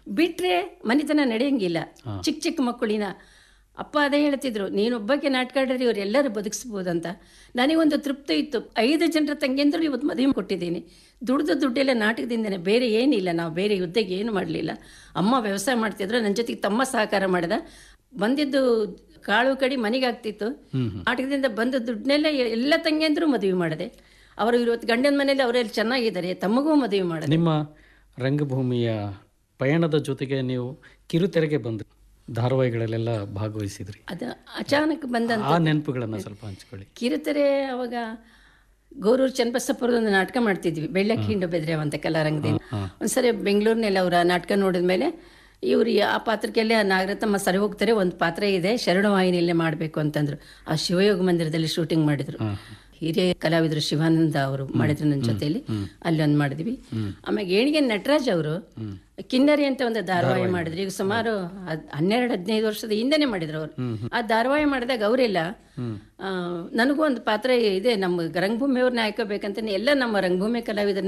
ಬಿಟ್ರೆ ಮನೆತನ ನಡೆಯಂಗಿಲ್ಲ ಚಿಕ್ಕ ಚಿಕ್ಕ ಮಕ್ಕಳಿನ ಅಪ್ಪ ಅದೇ ಹೇಳ್ತಿದ್ರು ನೀನೊಬ್ಬಕ್ಕೆ ನಾಟಕ ಆಡಿದ್ರೆ ಇವರೆಲ್ಲರೂ ಬದುಕಿಸ್ಬೋದಂತ ನನಗೊಂದು ತೃಪ್ತಿ ಇತ್ತು ಐದು ಜನರ ತಂಗಿಯಂದ್ರು ಇವತ್ತು ಮದುವೆ ಕೊಟ್ಟಿದ್ದೀನಿ ದುಡ್ದು ದುಡ್ಡೆಲ್ಲ ನಾಟಕದಿಂದನೇ ಬೇರೆ ಏನಿಲ್ಲ ನಾವು ಬೇರೆ ಯುದ್ಧಕ್ಕೆ ಏನು ಮಾಡಲಿಲ್ಲ ಅಮ್ಮ ವ್ಯವಸಾಯ ಮಾಡ್ತಿದ್ರು ನನ್ನ ಜೊತೆಗೆ ತಮ್ಮ ಸಹಕಾರ ಮಾಡಿದ ಬಂದಿದ್ದು ಕಾಳು ಕಡಿ ಮನೆಗೆ ಆಗ್ತಿತ್ತು ನಾಟಕದಿಂದ ಬಂದ ದುಡ್ಡನ್ನೆಲ್ಲ ಎಲ್ಲ ತಂಗಿಯಂದ್ರು ಮದುವೆ ಮಾಡಿದೆ ಅವರು ಇವತ್ತು ಗಂಡನ ಮನೇಲಿ ಅವರೆಲ್ಲ ಚೆನ್ನಾಗಿದ್ದಾರೆ ತಮಗೂ ಮದುವೆ ಮಾಡಿದೆ ನಿಮ್ಮ ರಂಗಭೂಮಿಯ ಪಯಣದ ಜೊತೆಗೆ ನೀವು ಕಿರುತೆರೆಗೆ ಬಂದ್ರಿ ಧಾರಾವಾಹಿಗಳಲ್ಲೆಲ್ಲ ಭಾಗವಹಿಸಿದ್ರಿ ಅದು ಅಚಾನಕ್ ಬಂದಂತ ಆ ನೆನಪುಗಳನ್ನು ಸ್ವಲ್ಪ ಹಂಚ್ಕೊಳ್ಳಿ ಕಿರುತೆರೆ ಅವಾಗ ಗೌರೂರು ಚನ್ನಬಸಪ್ಪರದ ಒಂದು ನಾಟಕ ಮಾಡ್ತಿದ್ವಿ ಬೆಳ್ಳಕ್ಕಿ ಹಿಂಡು ಬೆದ್ರೇವ ಅಂತ ಕಲಾರಂಗದಿಂದ ಒಂದ್ಸರಿ ಬೆಂಗಳೂರಿನಲ್ಲಿ ಅವರ ನಾಟಕ ನೋಡಿದ ಮೇಲೆ ಇವ್ರು ಆ ಪಾತ್ರಕ್ಕೆಲ್ಲ ನಾಗರತ್ನಮ್ಮ ಸರಿ ಹೋಗ್ತಾರೆ ಒಂದು ಪಾತ್ರ ಇದೆ ಶರಣವಾಹಿನಿಯಲ್ಲೇ ಮಾಡಬೇಕು ಅಂತಂದ್ರು ಆ ಶಿವಯೋಗ ಮಂದಿರದಲ್ಲಿ ಶೂಟಿಂಗ್ ಮಾಡಿದ್ರು ಹಿರಿಯ ಕಲಾವಿದರು ಶಿವಾನಂದ ಅವರು ಮಾಡಿದ್ರು ನನ್ನ ಜೊತೆಯಲ್ಲಿ ಅಲ್ಲಿ ಒಂದು ಮಾಡಿದ್ವಿ ಆಮೇಲೆ ಏಣಿಗೆ ನಟರಾಜ್ ಅವರು ಕಿನ್ನರಿ ಅಂತ ಒಂದು ಧಾರಾವಾಹಿ ಮಾಡಿದ್ರು ಈಗ ಸುಮಾರು ಹದ್- ಹನ್ನೆರಡು ಹದಿನೈದು ವರ್ಷದ ಹಿಂದೆನೆ ಮಾಡಿದ್ರು ಅವರು ಆ ಧಾರಾವಾಹಿ ಮಾಡಿದಾಗ ಅವರೆಲ್ಲ ನನಗೂ ಒಂದು ಪಾತ್ರ ಇದೆ ನಮ್ಮ ರಂಗಭೂಮಿಯವ್ರನ್ನ ಆಯ್ಕೋಬೇಕಂತ ಎಲ್ಲ ನಮ್ಮ ರಂಗಭೂಮಿ ಕಲಾವಿದರನ್ನ